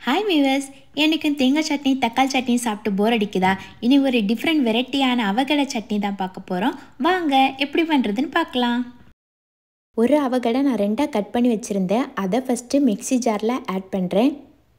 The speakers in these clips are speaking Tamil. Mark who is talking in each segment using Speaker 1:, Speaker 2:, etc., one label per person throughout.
Speaker 1: ஹாய் விவர்ஸ் எனக்கும் தேங்காய் சட்னி தக்காளி சட்னி சாப்பிட்டு போர் அடிக்குதா இனி ஒரு டிஃப்ரெண்ட் வெரைட்டியான அவகடை சட்னி தான் பார்க்க போகிறோம் வாங்க எப்படி பண்ணுறதுன்னு பார்க்கலாம் ஒரு அவகடை நான் ரெண்டாக கட் பண்ணி வச்சுருந்தேன் அதை ஃபஸ்ட்டு மிக்ஸி ஜாரில் ஆட் பண்ணுறேன்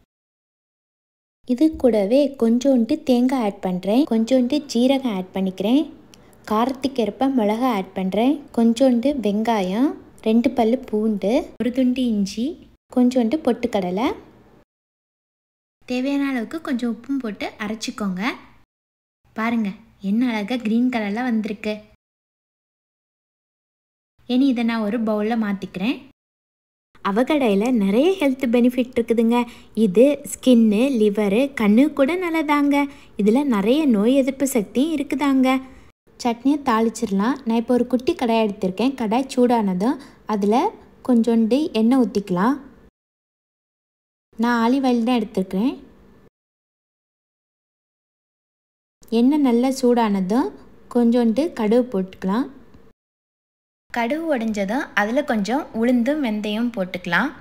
Speaker 1: இது கூடவே கொஞ்சோண்டு தேங்காய் ஆட் பண்ணுறேன் கொஞ்சோண்டு ஜீரகம் ஆட் பண்ணிக்கிறேன் காரத்துக்கு ஏற்ப மிளகா ஆட் பண்ணுறேன் கொஞ்சோண்டு வெங்காயம் ரெண்டு பல் பூண்டு ஒரு துண்டு இஞ்சி கொஞ்சோண்டு பொட்டுக்கடலை தேவையான அளவுக்கு கொஞ்சம் உப்பும் போட்டு அரைச்சிக்கோங்க பாருங்க என்ன அழகாக க்ரீன் கலரில் வந்திருக்கு இனி இதை நான் ஒரு பவுலில் மாற்றிக்கிறேன் அவகடையில் நிறைய ஹெல்த் பெனிஃபிட் இருக்குதுங்க இது ஸ்கின்னு லிவரு கண்ணு கூட நல்லதாங்க இதில் நிறைய நோய் எதிர்ப்பு சக்தியும் இருக்குதாங்க சட்னியை தாளிச்சிடலாம் நான் இப்போ ஒரு குட்டி கடாய் எடுத்திருக்கேன் கடாய் சூடானதும் அதில் கொஞ்சோண்டு எண்ணெய் ஊற்றிக்கலாம் நான் ஆலிவ் ஆயில் தான் எடுத்துருக்கிறேன் எண்ணெய் நல்லா சூடானதும் கொஞ்சோண்டு கடுகு போட்டுக்கலாம் கடுகு உடைஞ்சதும் அதில் கொஞ்சம் உளுந்தும் வெந்தயம் போட்டுக்கலாம்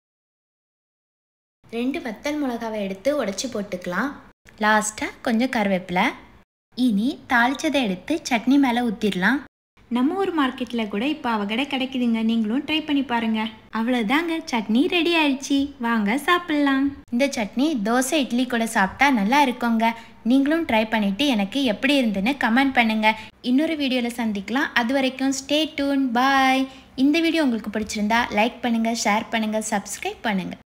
Speaker 1: ரெண்டு வத்தல் மிளகாவை எடுத்து உடச்சி போட்டுக்கலாம் லாஸ்ட்டாக கொஞ்சம் கருவேப்பிலை இனி தாளிச்சதை எடுத்து சட்னி மேலே ஊற்றிடலாம் நம்ம ஊர் மார்க்கெட்டில் கூட இப்போ அவகடை கிடைக்குதுங்க நீங்களும் ட்ரை பண்ணி பாருங்க அவ்வளோதாங்க சட்னி ரெடி ஆயிடுச்சு வாங்க சாப்பிட்லாம் இந்த சட்னி தோசை இட்லி கூட சாப்பிட்டா நல்லா இருக்குங்க நீங்களும் ட்ரை பண்ணிவிட்டு எனக்கு எப்படி இருந்துன்னு கமெண்ட் பண்ணுங்கள் இன்னொரு வீடியோவில் சந்திக்கலாம் அது வரைக்கும் ஸ்டே டூன் பாய் இந்த வீடியோ உங்களுக்கு பிடிச்சிருந்தா லைக் பண்ணுங்கள் ஷேர் பண்ணுங்கள் சப்ஸ்கிரைப் பண்ணுங்கள்